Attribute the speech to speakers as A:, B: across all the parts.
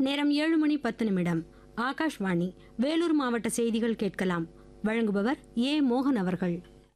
A: நேரம் ஏழு மணி பத்து நிமிடம் ஆகாஷ்வாணி வேலூர் மாவட்ட செய்திகள் கேட்கலாம் வழங்குபவர் ஏ மோகன் அவர்கள்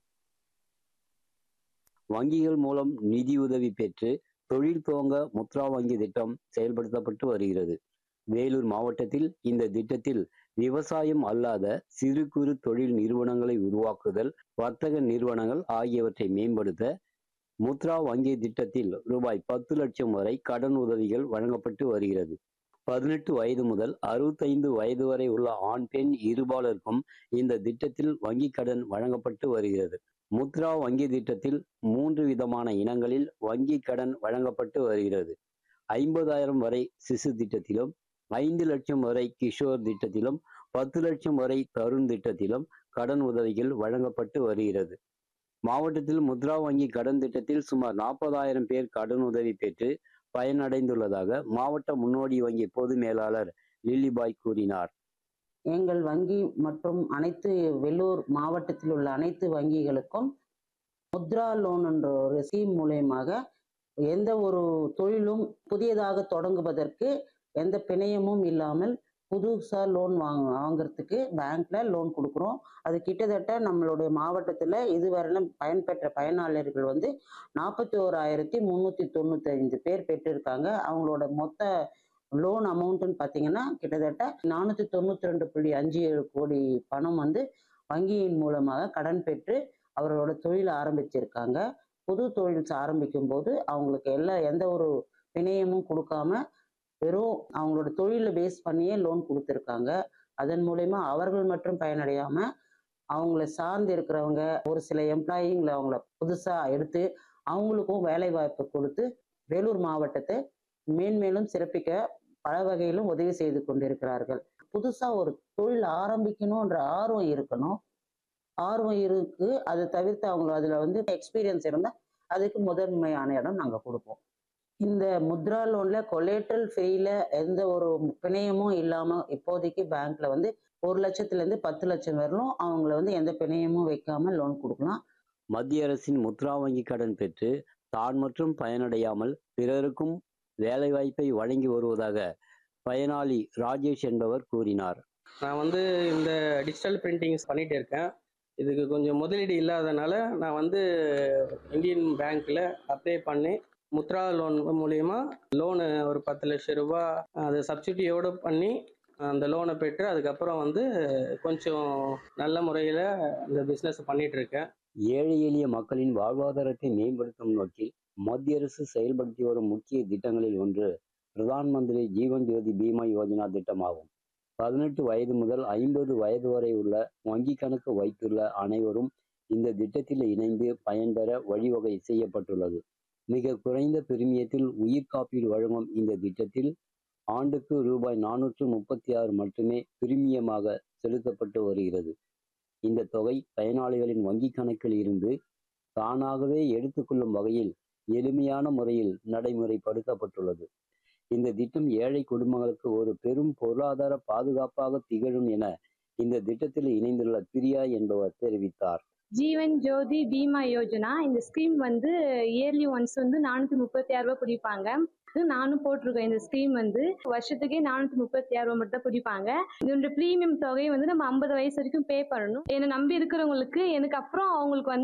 B: வங்கிகள் மூலம் நிதியுதவி பெற்று தொழில் துவங்க முத்ரா வங்கி திட்டம் செயல்படுத்தப்பட்டு வருகிறது வேலூர் மாவட்டத்தில் இந்த திட்டத்தில் விவசாயம் அல்லாத சிறு குறு தொழில் நிறுவனங்களை உருவாக்குதல் வர்த்தக நிறுவனங்கள் ஆகியவற்றை மேம்படுத்த முத்ரா வங்கி திட்டத்தில் ரூபாய் பத்து லட்சம் வரை கடன் உதவிகள் வழங்கப்பட்டு வருகிறது பதினெட்டு வயது முதல் அறுபத்தைந்து வயது வரை உள்ள ஆண் பெண் இருபாலருக்கும் இந்த திட்டத்தில் வங்கி கடன் வழங்கப்பட்டு வருகிறது முத்ரா வங்கி திட்டத்தில் மூன்று விதமான இனங்களில் வங்கி கடன் வழங்கப்பட்டு வருகிறது ஐம்பதாயிரம் வரை சிசு திட்டத்திலும் ஐந்து லட்சம் வரை கிஷோர் திட்டத்திலும் பத்து லட்சம் வரை தருண் திட்டத்திலும் கடன் உதவிகள் வழங்கப்பட்டு வருகிறது மாவட்டத்தில் முத்ரா வங்கி கடன் திட்டத்தில் சுமார் நாற்பதாயிரம் பேர் கடன் உதவி பெற்று பயனடைந்துள்ளதாக மாவட்ட முன்னோடி வங்கி பொது மேலாளர் லில்லிபாய் கூறினார்
C: எங்கள் வங்கி மற்றும் அனைத்து வெள்ளூர் மாவட்டத்தில் உள்ள அனைத்து வங்கிகளுக்கும் முத்ரா லோன் என்ற ஒரு ஸ்கீம் மூலயமாக எந்த ஒரு தொழிலும் புதியதாக தொடங்குவதற்கு எந்த பிணையமும் இல்லாமல் புதுசா லோன் வாங்க வாங்குறதுக்கு பேங்க்ல லோன் கொடுக்குறோம் அது கிட்டத்தட்ட நம்மளுடைய மாவட்டத்தில் இதுவரையிலும் பயன்பெற்ற பயனாளர்கள் வந்து நாற்பத்தி ஓராயிரத்தி முந்நூற்றி தொண்ணூத்தைந்து பேர் பெற்றிருக்காங்க அவங்களோட மொத்த லோன் அமௌண்ட்டுன்னு பார்த்தீங்கன்னா கிட்டத்தட்ட நானூற்றி தொண்ணூற்றி ரெண்டு புள்ளி அஞ்சு ஏழு கோடி பணம் வந்து வங்கியின் மூலமாக கடன் பெற்று அவர்களோட தொழில் ஆரம்பிச்சிருக்காங்க புது தொழில் ஆரம்பிக்கும் போது அவங்களுக்கு எல்லா எந்த ஒரு பிணையமும் கொடுக்காம வெறும் அவங்களோட தொழிலை பேஸ் பண்ணியே லோன் கொடுத்துருக்காங்க அதன் மூலயமா அவர்கள் மட்டும் பயனடையாம அவங்கள சார்ந்து இருக்கிறவங்க ஒரு சில எம்ப்ளாயிங்களை அவங்கள புதுசா எடுத்து அவங்களுக்கும் வேலை வாய்ப்பு கொடுத்து வேலூர் மாவட்டத்தை மேன்மேலும் சிறப்பிக்க பல வகையிலும் உதவி செய்து கொண்டிருக்கிறார்கள் புதுசா ஒரு தொழில் ஆரம்பிக்கணும்ன்ற ஆர்வம் இருக்கணும் ஆர்வம் இருக்கு அதை தவிர்த்து அவங்க அதுல வந்து எக்ஸ்பீரியன்ஸ் இருந்தா அதுக்கு முதன்மையான இடம் நாங்க கொடுப்போம் இந்த முத்ரா லோன்ல கொலேட்ரல் ஃப்ரீல எந்த ஒரு பிணையமும் இல்லாம இப்போதைக்கு பேங்க்ல வந்து ஒரு லட்சத்துல இருந்து பத்து லட்சம் வரலும் அவங்கள வந்து எந்த பிணையமும் வைக்காம லோன் கொடுக்கலாம்
B: மத்திய அரசின் முத்ரா வங்கி கடன் பெற்று தான் மற்றும் பயனடையாமல் பிறருக்கும் வேலைவாய்ப்பை வழங்கி வருவதாக பயனாளி ராஜேஷ் என்பவர் கூறினார்
D: நான் வந்து இந்த டிஜிட்டல் பிரிண்டிங்ஸ் பண்ணிட்டு இருக்கேன் இதுக்கு கொஞ்சம் முதலீடு இல்லாதனால நான் வந்து இந்தியன் பேங்க்ல அப்ளை பண்ணி முத்ரா லோன் மூலியமா லோனு ஒரு பத்து லட்சம் ரூபாய் அது சப்சிடியோடு பண்ணி அந்த லோனை பெற்று அதுக்கப்புறம் வந்து கொஞ்சம் நல்ல முறையில் இந்த பிஸ்னஸ் பண்ணிட்டு இருக்கேன்
B: ஏழை எளிய மக்களின் வாழ்வாதாரத்தை மேம்படுத்தும் நோக்கில் மத்திய அரசு செயல்படுத்தி வரும் முக்கிய திட்டங்களில் ஒன்று பிரதான் மந்திரி ஜீவன் ஜோதி பீமா யோஜனா திட்டமாகும் பதினெட்டு வயது முதல் ஐம்பது வயது வரை உள்ள வங்கி கணக்கு வைத்துள்ள அனைவரும் இந்த திட்டத்தில் இணைந்து பயன்பெற வழிவகை செய்யப்பட்டுள்ளது மிக குறைந்த பிரிமியத்தில் உயிர் காப்பீடு வழங்கும் இந்த திட்டத்தில் ஆண்டுக்கு ரூபாய் நானூற்று முப்பத்தி ஆறு மட்டுமே பிரிமியமாக செலுத்தப்பட்டு வருகிறது இந்த தொகை பயனாளிகளின் வங்கி கணக்கில் இருந்து தானாகவே எடுத்துக்கொள்ளும் வகையில் எளிமையான முறையில் நடைமுறைப்படுத்தப்பட்டுள்ளது இந்த திட்டம் ஏழை குடும்பங்களுக்கு ஒரு பெரும் பொருளாதார பாதுகாப்பாக திகழும் என இந்த திட்டத்தில் இணைந்துள்ள பிரியா என்பவர் தெரிவித்தார்
E: ஜீவன் ஜோதி பீமா யோஜனா இந்த ஸ்கீம் வந்து இயர்லி ஒன்ஸ் வந்து நானூற்றி முப்பத்தி ஆறு ரூபாய் பிடிப்பாங்க இது நானும் போட்டிருக்கேன் இந்த ஸ்கீம் வந்து வருஷத்துக்கே நானூற்றி முப்பத்தி ஆறு ரூபாய் மட்டும் தான் பிடிப்பாங்க இதோட ப்ரீமியம் தொகை வந்து நம்ம ஐம்பது வயசு வரைக்கும் பே பண்ணணும் என்னை நம்பி இருக்கிறவங்களுக்கு எனக்கு அப்புறம் அவங்களுக்கு வந்து